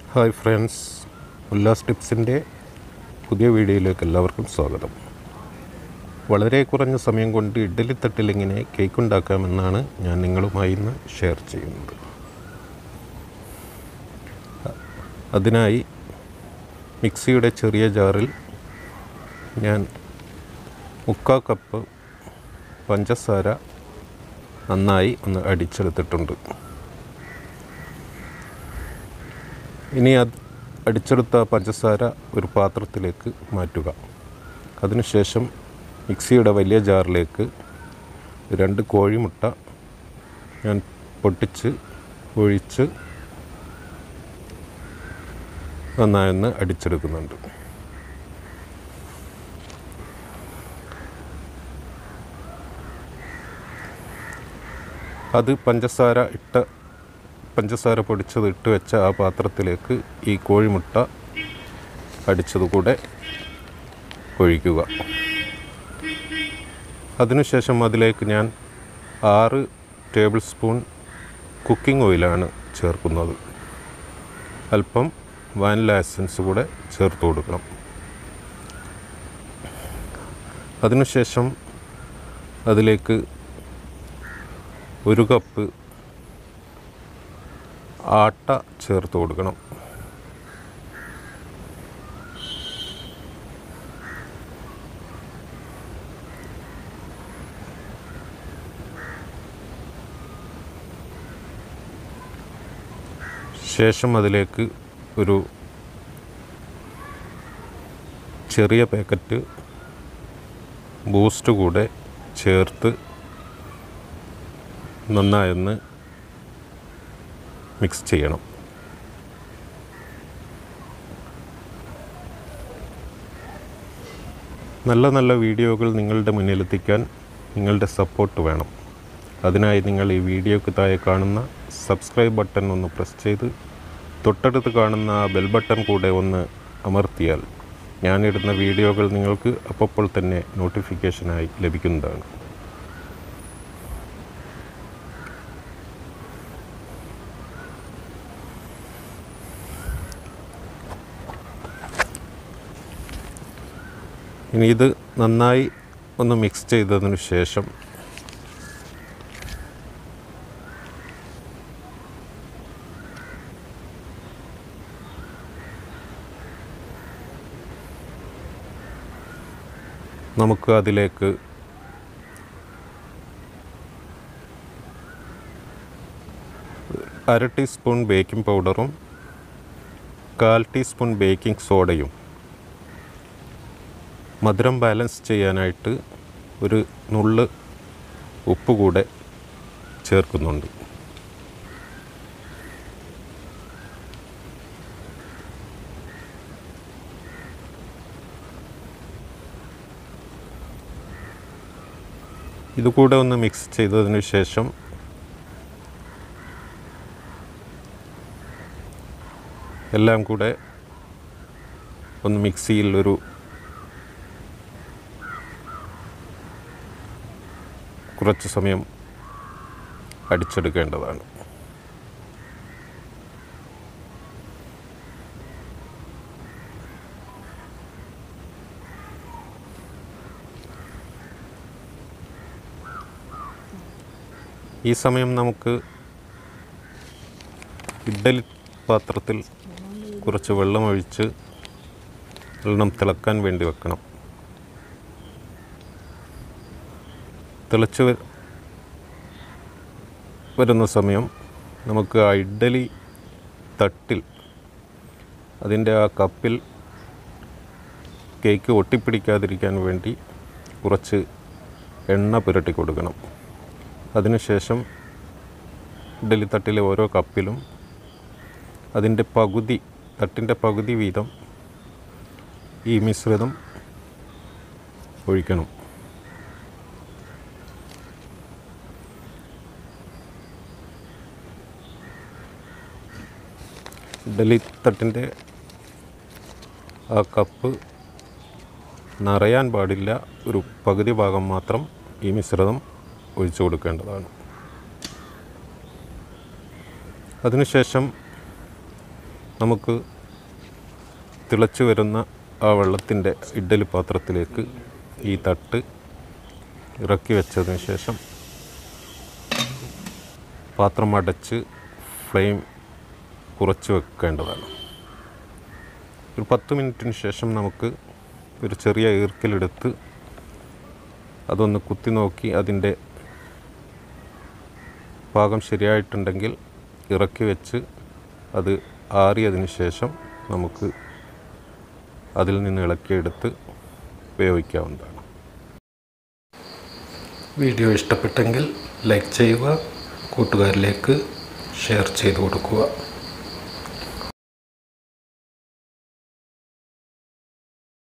hi friends Ullas ടിപ്സിൻ്റെ പുതിയ വീഡിയോയിലേക്ക് എല്ലാവർക്കും സ്വാഗതം വളരെ കുറഞ്ഞ സമയം കൊണ്ട് ഇഡ്ഡലിത്തട്ടിൽ എങ്ങനെ കേക്ക് ഉണ്ടാക്കാമെന്നാണ് ഞാൻ നിങ്ങളുമായി ഇന്ന് ഷെയർ ചെയ്യുന്നത് അതിനായി മിക്സിയുടെ ചെറിയ ജാറിൽ ഞാൻ മുക്കാ കപ്പ് പഞ്ചസാര നന്നായി ഒന്ന് അടിച്ചെടുത്തിട്ടുണ്ട് ഇനി അത് അടിച്ചെടുത്ത പഞ്ചസാര ഒരു പാത്രത്തിലേക്ക് മാറ്റുക അതിനുശേഷം മിക്സിയുടെ വലിയ ജാറിലേക്ക് രണ്ട് കോഴിമുട്ട ഞാൻ പൊട്ടിച്ച് ഒഴിച്ച് നന്നായൊന്ന് അടിച്ചെടുക്കുന്നുണ്ട് അത് പഞ്ചസാര ഇട്ട പഞ്ചസാര പൊടിച്ചത് ഇട്ട് വെച്ച ആ പാത്രത്തിലേക്ക് ഈ കോഴിമുട്ട അടിച്ചത് കൂടെ ഒഴിക്കുക അതിനുശേഷം അതിലേക്ക് ഞാൻ ആറ് ടേബിൾ സ്പൂൺ കുക്കിംഗ് ഓയിലാണ് ചേർക്കുന്നത് അല്പം വാനില എസൻസ് കൂടെ ചേർത്ത് കൊടുക്കണം അതിനുശേഷം അതിലേക്ക് ഒരു കപ്പ് ആട്ട ചേർത്ത് കൊടുക്കണം ശേഷം അതിലേക്ക് ഒരു ചെറിയ പാക്കറ്റ് ബൂസ്റ്റ് കൂടെ ചേർത്ത് നന്നായൊന്ന് മിക്സ് ചെയ്യണം നല്ല നല്ല വീഡിയോകൾ നിങ്ങളുടെ മുന്നിലെത്തിക്കാൻ നിങ്ങളുടെ സപ്പോർട്ട് വേണം അതിനായി നിങ്ങൾ ഈ വീഡിയോക്ക് താഴെ കാണുന്ന സബ്സ്ക്രൈബ് ബട്ടൺ ഒന്ന് പ്രസ് ചെയ്ത് തൊട്ടടുത്ത് കാണുന്ന ആ ബെൽ ബട്ടൺ കൂടെ ഒന്ന് അമർത്തിയാൽ ഞാനിടുന്ന വീഡിയോകൾ നിങ്ങൾക്ക് അപ്പോൾ തന്നെ നോട്ടിഫിക്കേഷനായി ലഭിക്കുന്നതാണ് ഇനി ഇത് നന്നായി ഒന്ന് മിക്സ് ചെയ്തതിന് ശേഷം നമുക്ക് അതിലേക്ക് അര ടീസ്പൂൺ ബേക്കിംഗ് പൗഡറും കാൽ ടീസ്പൂൺ ബേക്കിംഗ് സോഡയും മധുരം ബാലൻസ് ചെയ്യാനായിട്ട് ഒരു നുള്ള് ഉപ്പ് കൂടെ ചേർക്കുന്നുണ്ട് ഇതുകൂടെ ഒന്ന് മിക്സ് ചെയ്തതിന് ശേഷം എല്ലാം കൂടെ ഒന്ന് മിക്സിയിൽ ഒരു കുറച്ച് സമയം അടിച്ചെടുക്കേണ്ടതാണ് ഈ സമയം നമുക്ക് ഇഡ്ഡലി പാത്രത്തിൽ കുറച്ച് വെള്ളം ഒഴിച്ച് വെള്ളം തിളക്കാൻ വേണ്ടി വെക്കണം തിളച്ച് വ- വരുന്ന സമയം നമുക്ക് ആ ഇഡ്ഡലി തട്ടിൽ അതിൻ്റെ ആ കപ്പിൽ കേക്ക് ഒട്ടിപ്പിടിക്കാതിരിക്കാൻ വേണ്ടി കുറച്ച് എണ്ണ പുരട്ടി കൊടുക്കണം അതിനുശേഷം ഇഡ്ഡലി തട്ടിലെ ഓരോ കപ്പിലും അതിൻ്റെ പകുതി തട്ടിൻ്റെ പകുതി വീതം ഈ മിശ്രിതം ഒഴിക്കണം ഇഡ്ഡലി തട്ടിൻ്റെ ആ കപ്പ് നിറയാൻ പാടില്ല ഒരു പകുതി ഭാഗം മാത്രം ഈ മിശ്രിതം ഒഴിച്ചു കൊടുക്കേണ്ടതാണ് അതിനുശേഷം നമുക്ക് തിളച്ചു വരുന്ന ആ വെള്ളത്തിൻ്റെ ഇഡ്ഡലി പാത്രത്തിലേക്ക് ഈ തട്ട് ഇറക്കി വെച്ചതിന് ശേഷം പാത്രം അടച്ച് ഫ്ലെയിം കുറച്ച് വെക്കേണ്ടതാണ് ഒരു പത്ത് മിനിറ്റിന് ശേഷം നമുക്ക് ഒരു ചെറിയ ഈർക്കലെടുത്ത് അതൊന്ന് കുത്തി നോക്കി അതിൻ്റെ പാകം ശരിയായിട്ടുണ്ടെങ്കിൽ ഇറക്കി വെച്ച് അത് ആറിയതിന് ശേഷം നമുക്ക് അതിൽ നിന്ന് ഇളക്കിയെടുത്ത് ഉപയോഗിക്കാവുന്നതാണ് വീഡിയോ ഇഷ്ടപ്പെട്ടെങ്കിൽ ലൈക്ക് ചെയ്യുക കൂട്ടുകാരിലേക്ക് ഷെയർ ചെയ്ത് കൊടുക്കുക